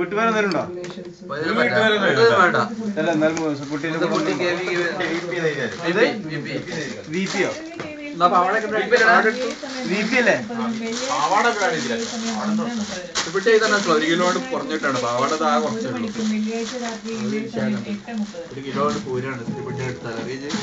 വീട്ടുപേരെ എന്തെങ്കിലും ഉണ്ടോ ഇത് വേണ്ട അല്ല എന്നാലും കുട്ടീന്റെ ഇത് കുട്ടി കേവി ഇത് വി പിയോ വി പി അല്ലേ ഇവിടെ ചെയ്താൽ ഒരു കിലോട് കുറഞ്ഞിട്ടാണ് പാവാട താ കുറച്ചേ ഉള്ളൂ ഒരു കിലോട് പൂരാണ് ഇവിടെ എടുത്താൽ അറിയാം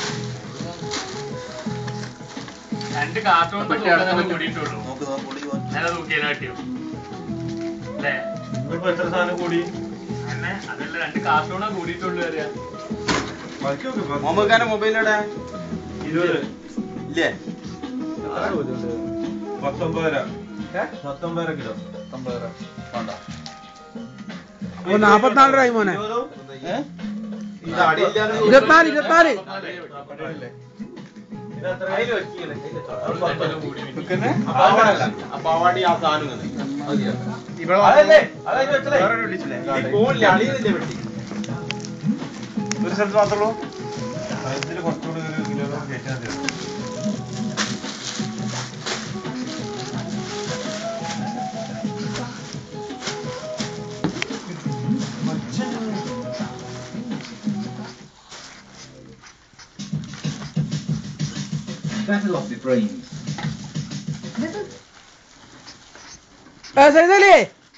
രണ്ട് കാർട്ടൂൺ മറ്റേ അടുത്ത കൂടിയിട്ടുള്ളൂ നോക്ക് നോക്ക് പൊടി പോവാൻ. നല്ല തൂക്കിയതിനെ പറ്റിയോ അല്ലേ ഇപ്പൊ എത്ര സാധനം കൂടി അങ്ങനെ അതല്ല രണ്ട് കാർട്ടൂണാ കൂടിയിട്ടുള്ളൂ അറിയാം മുഹമ്മദ് മൊബൈലോടെ ഇരുപത് ഇല്ലേ പത്തൊമ്പതര പത്തൊമ്പതര കിലോ പത്തൊമ്പത് രൂപ. വേണ്ട. അപ്പൊ നാപ്പത്തിനാല് രൂപ മോനെ ഇത് അടിയില്ലാതെ ഇരുപത്തിനാല് ഇരുപത്തിനാല് പാവാടി ആ സാധനം മതിയോ? ഒരു സ്ഥലത്ത് മാത്രമേ ഉള്ളൂ ഇതിൽ കുറച്ചുകൂടി ഒരു കിലോ കയറ്റാൻ മതി Battle of the Brains. സൈതലേ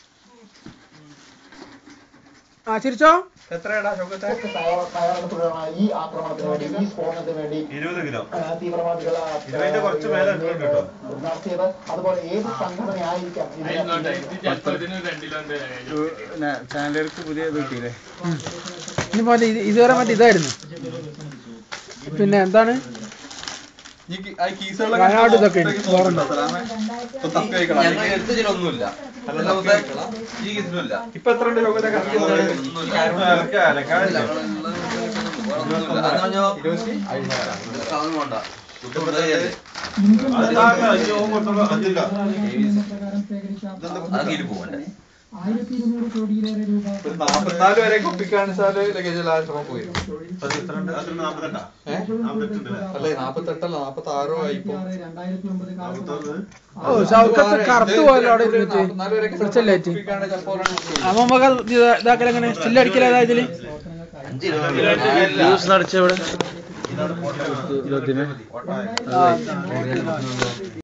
ആ ചിരിച്ചോ എത്രയാടാ ഷൗക്കത്തെ ഈ ആക്രമണത്തിന് വേണ്ടി ഈ സ്ഫോടനത്തിന് വേണ്ടി ഇരുപത് കിലോ ആ, തീവ്രവാദികൾ ആ, ഇരുപതിന്റെ കുറച്ച് മേലെ ഇട്ടിട്ടുണ്ട് കേട്ടോ. നടത്തിയത് അതുപോലെ ഏത് സംഘടനയായിരിക്കാം ഇതിനെ അതിനോട്ടെ ഇത് ചിലപ്പോ ഇതിന് രണ്ടിലോണ്ട് ചാനലുകൾക്ക് പുതിയ ഇത് കിട്ടിയില്ലേ ഇനി പോലെ ഇത് ഇതുവരെ മറ്റേ ഇതായിരുന്നു പിന്നെ എന്താണ് ഈ കി- ആ കീസുകളൊക്കെ വയനാട് ഇതൊക്കെ ഉണ്ട്. ഇതൊക്കെ നോക്കണ്ടോ സലാമേ? ഇപ്പൊ തപ്പി വെക്കണം. ഞങ്ങൾ എടുത്ത ചിലൊന്നുമില്ല അല്ല മുതേ ഈ കേസിലുമില്ല ഇപ്പൊ എത്ര ഉണ്ട് ഷൗക്കത്തെ കറക്റ്റ് ഒന്നുമില്ല. അലക്കാനില്ല ഒന്നുമില്ല. അത് പറഞ്ഞോ, അതൊന്നും വേണ്ട. കുട്ടി വെറുതെ ചെയ്യല്ലേ? അത് താഴെ അഞ്ച് ഓം കൊടുത്തോളൂ അഞ്ചില്ല അത് കീഴിൽ പോവണ്ടേ ആയിരത്തി ഇരുന്നൂറ് കോടിയിലേറെ രൂപ ഒരു നാപ്പത്തിനാല് വരെ കുപ്പിക്കാണിച്ചാല് ലഗേജ് എല്ലാം ശ്രമം പോയി അത് എത്ര ഉണ്ട് അത് നാപ്പത്തെട്ടാ ഏഹ് നാപ്പത്തെട്ടുണ്ടല്ലേ അല്ലേ നാപ്പത്തെട്ടല്ല നാപ്പത്തി ആറോ ആയിപ്പോ രണ്ടായിരത്തി ഒമ്പത് നാപ്പത്തൊന്ന് ഓ ഷൗക്കത്ത് കറുത്ത് പോയല്ലോ അവിടെ ഇരുന്നിട്ട് നാപ്പത്തിനാല് വരെയൊക്കെ പിടിച്ചല്ലേറ്റ് കുപ്പിക്കാണ് ചിലപ്പോ ഒരെണ്ണം അപ്പൊ നമുക്ക് ഇതാക്കലെങ്ങനെ സ്റ്റില്ലടിക്കലേതാ ഇതില് ജ്യൂസ് നടച്ച ഇവിടെ ആ